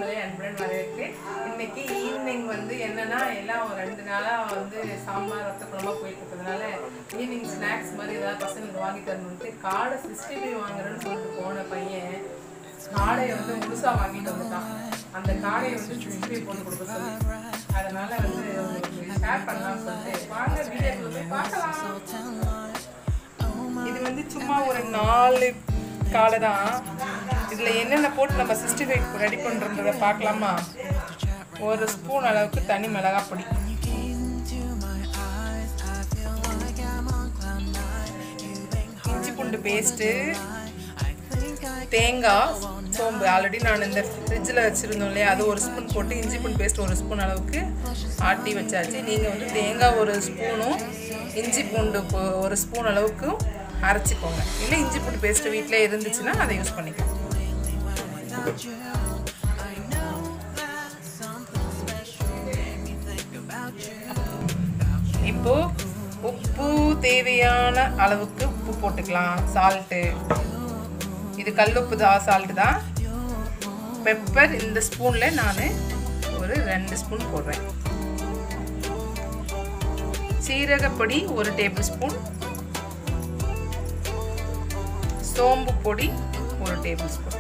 உங்களை அன்புடன் வரவேற்கு இன்னைக்கு ஈவினிங் வந்து என்னன்னா எல்லாம் ஒரு ரெண்டு நாளா வந்து சாம்பார் ரத்த குழம்பா போயிட்டு இருக்கிறதுனால ஈவினிங் ஸ்நாக்ஸ் மாதிரி ஏதாவது பசங்களுக்கு வாங்கி தரணுன்ட்டு காடை சிக்ஸ்டி ஃபைவ் வாங்குறேன்னு சொல்லிட்டு போன பையன் காடையை வந்து முழுசா வாங்கிட்டு வந்துட்டான் அந்த காடையை வந்து சிக்ஸ்டி ஃபைவ் போட்டு கொடுக்க சொல்லி அதனால வந்து உங்களுக்கு ஷேர் பண்ணலாம்னு சொல்லிட்டு வாங்க வீடியோக்குள்ள போய் பார்க்கலாம் இது வந்து சும்மா ஒரு நாலு காலை தான் இதில் என்னென்ன போட்டு நம்ம சிக்ஸ்டி ஃபைவ் ரெடி பண்ணுறதை பார்க்கலாமா ஒரு ஸ்பூன் அளவுக்கு தனி மிளகாய் பொடி இஞ்சி பூண்டு பேஸ்ட்டு தேங்காய் சோம்பு ஆல்ரெடி நான் இந்த ஃப்ரிட்ஜில் வச்சுருந்தோம் இல்லையா அது ஒரு ஸ்பூன் போட்டு இஞ்சி பூண்டு பேஸ்ட் ஒரு ஸ்பூன் அளவுக்கு ஆட்டி வச்சாச்சு நீங்கள் வந்து தேங்காய் ஒரு ஸ்பூனும் இஞ்சி பூண்டு பொ- ஒரு ஸ்பூன் அளவுக்கு அரைச்சிக்கோங்க இல்லை இஞ்சி பூண்டு பேஸ்ட் வீட்டில் இருந்துச்சுன்னா அதை யூஸ் பண்ணிக்கலாம் இப்போ உப்பு தேவையான அளவுக்கு உப்பு போட்டுக்கலாம் சால்ட்டு இது கல்லுப்பு தான் சால்ட்டு தான் பெப்பர் இந்த ஸ்பூனில் நான் ஒரு ரெண்டு ஸ்பூன் போடுறேன் சீரகப்பொடி ஒரு டேபிள் ஸ்பூன் சோம்பு பொடி ஒரு டேபிள் ஸ்பூன்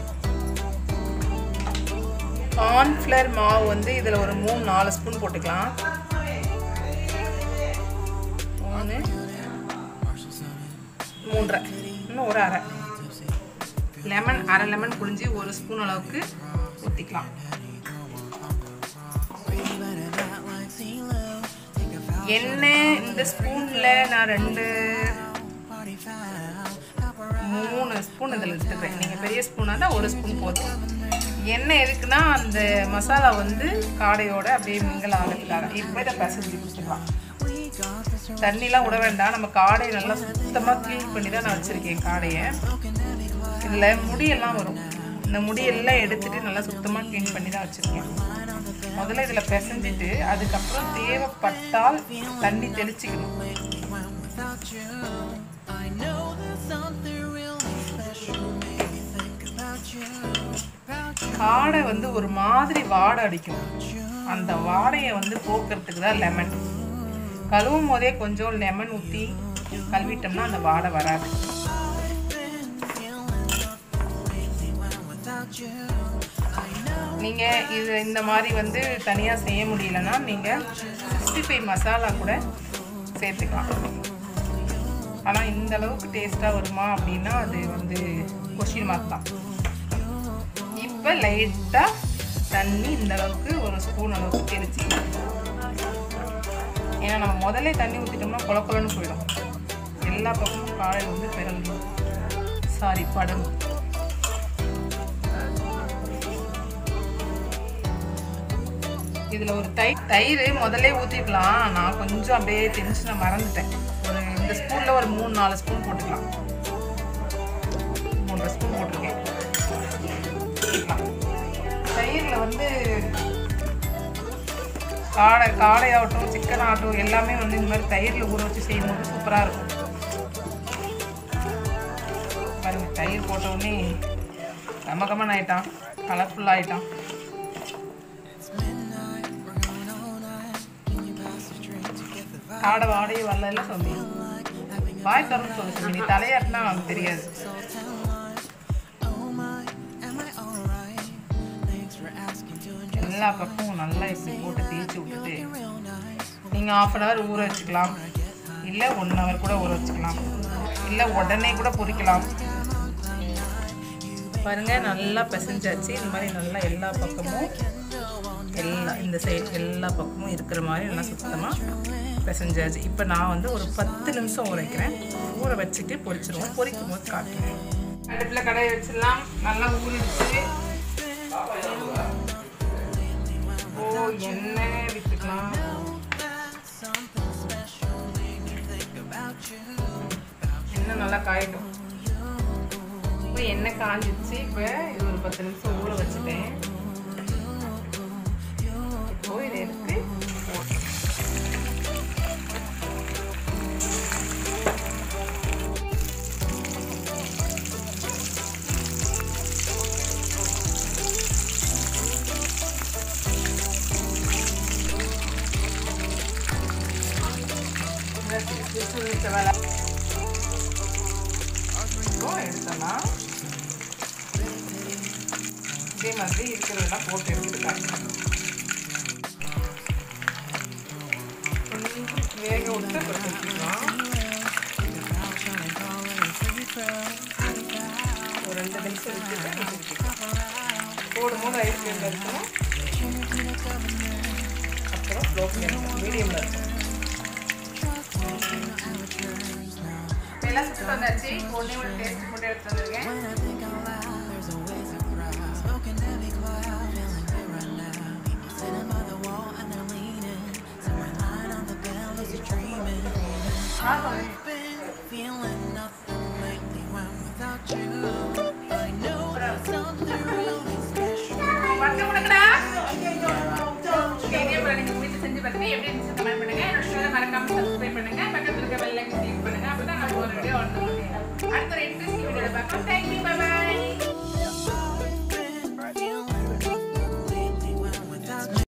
கார்ன்ஃப்ளவர் மாவு வந்து இதில் ஒரு மூணு நாலு ஸ்பூன் போட்டுக்கலாம் மூணு மூன்றரை இன்னும் ஒரு அரை லெமன் அரை லெமன் புழிஞ்சு ஒரு ஸ்பூன் அளவுக்கு ஊற்றிக்கலாம் எண்ணெய் இந்த ஸ்பூனில் நான் ரெண்டு மூணு ஸ்பூன் இதில் எடுத்துக்கிறேன் நீங்கள் பெரிய ஸ்பூனாக தான் ஒரு ஸ்பூன் போதும் எண்ணெய் எதுக்குன்னா அந்த மசாலா வந்து காடையோட அப்படியே மிங்கல் ஆகிறதுக்காக இப்போ இதை பசஞ்சு கொடுத்துக்கலாம் தண்ணிலாம் விட வேண்டாம் நம்ம காடையை நல்லா சுத்தமாக க்ளீன் பண்ணி தான் நான் வச்சுருக்கேன் காடையை இதில் முடியெல்லாம் வரும் இந்த முடியெல்லாம் எடுத்துட்டு நல்லா சுத்தமாக க்ளீன் பண்ணி தான் வச்சுருக்கேன் முதல்ல இதில் பிசைஞ்சிட்டு அதுக்கப்புறம் தேவைப்பட்டால் தண்ணி தெளிச்சுக்கணும் காடை வந்து ஒரு மாதிரி வாடை அடிக்கும் அந்த வாடையை வந்து போக்குறதுக்கு தான் லெமன் கழுவும் போதே கொஞ்சம் லெமன் ஊற்றி கழுவிட்டோம்னா அந்த வாடை வராது நீங்கள் இது இந்த மாதிரி வந்து தனியாக செய்ய முடியலன்னா நீங்கள் சிக்ஸ்டி ஃபைவ் மசாலா கூட சேர்த்துக்கலாம் ஆனால் இந்த அளவுக்கு டேஸ்ட்டாக வருமா அப்படின்னா அது வந்து கொஷின் மார்க் தான் இப்போ லைட்டாக தண்ணி இந்த அளவுக்கு ஒரு ஸ்பூன் அளவுக்கு தெளிச்சிக்கலாம் ஏன்னா நம்ம முதல்ல தண்ணி ஊற்றிட்டோம்னா கொல கொலன்னு போயிடும் எல்லா பக்கமும் காலை வந்து பிறந்து சாரி படம் இதில் ஒரு தை தயிர் முதல்ல ஊற்றிக்கலாம் நான் கொஞ்சம் அப்படியே டென்ஷனை மறந்துட்டேன் ஒரு இந்த ஸ்பூனில் ஒரு மூணு நாலு ஸ்பூன் போட்டுக்கலாம் மூன்றரை ஸ்பூன் போட்டிருக்கேன் ஊத்திக்கலாம். தயிரில் வந்து காடை காடையாகட்டும் சிக்கன் ஆகட்டும் எல்லாமே வந்து இந்த மாதிரி தயிரில் ஊற வச்சு செய்யும்போது சூப்பராக இருக்கும் பாருங்க தயிர் போட்ட உடனே கமகமன் ஆயிட்டான் கலர்ஃபுல் ஆயிட்டான் காடை வாடையே வரல சொல்லி வாய் திறந்து சொல்லு சொல்லி நீ தலையாட்டினா நமக்கு தெரியாது எல்லா பக்கமும் நல்லா இப்படி போட்டு தேய்ச்சி விட்டுட்டு நீங்கள் ஆஃப் அன் ஹவர் ஊற வச்சுக்கலாம் இல்லை ஒன் ஹவர் கூட ஊற வச்சுக்கலாம் இல்லை உடனே கூட பொரிக்கலாம் பாருங்க நல்லா பிசைஞ்சாச்சு இந்த மாதிரி நல்லா எல்லா பக்கமும் எல்லா இந்த சைடு எல்லா பக்கமும் இருக்கிற மாதிரி நல்லா சுத்தமாக பிசைஞ்சாச்சு இப்போ நான் வந்து ஒரு பத்து நிமிஷம் ஊற வைக்கிறேன் ஊற வச்சுட்டு பொரிச்சிருவோம் பொரிக்கும் போது காட்டுறேன் அடுப்பில் கடையை வச்சிடலாம் நல்லா ஊறிடுச்சு ஓ எண்ணெய் விட்டுக்கலாம் எண்ணெய் நல்லா காயட்டும் இப்போ எண்ணெய் காஞ்சிடுச்சு இப்போ இது ஒரு பத்து நிமிஷம் ஊற வச்சுட்டேன் இப்போ இதை எடுத்து போட்டு விசில் வச்ச வேலை இப்போ எடுத்தலாம் இதே மாதிரி இருக்கிறதெல்லாம் போட்டு எடுத்துட்டு காட்டணும் கொஞ்சம் வேக விட்டு அப்புறம் ஊற்றிக்கலாம் ஒரு ரெண்டு நிமிஷம் விட்டுட்டு ஊற்றிக்கலாம் போடும்போது ஐஸ் ஃப்ளேமில் இருக்கணும் அப்புறம் ஸ்லோ ஃப்ளேம் மீடியமில் இருக்கும் எல்லாம் சுட்டு வந்தாச்சு ஒன்றே ஒரு டேஸ்ட் மட்டும் எடுத்து வந்திருக்கேன் ஆ, சொல்லுங்க. பட்டு கொடுங்கடா. இதே போல நீங்க வீட்டுல செஞ்சு பார்த்துட்டு எப்படி இருந்துச்சு comment பண்ணுங்க. என்னோட channel மறக்காம subscribe பண்ணுங்க. பக்கத்துல இருக்க bell icon click பண்ணுங்க. அப்பதான் நான் ஒரு video வந்து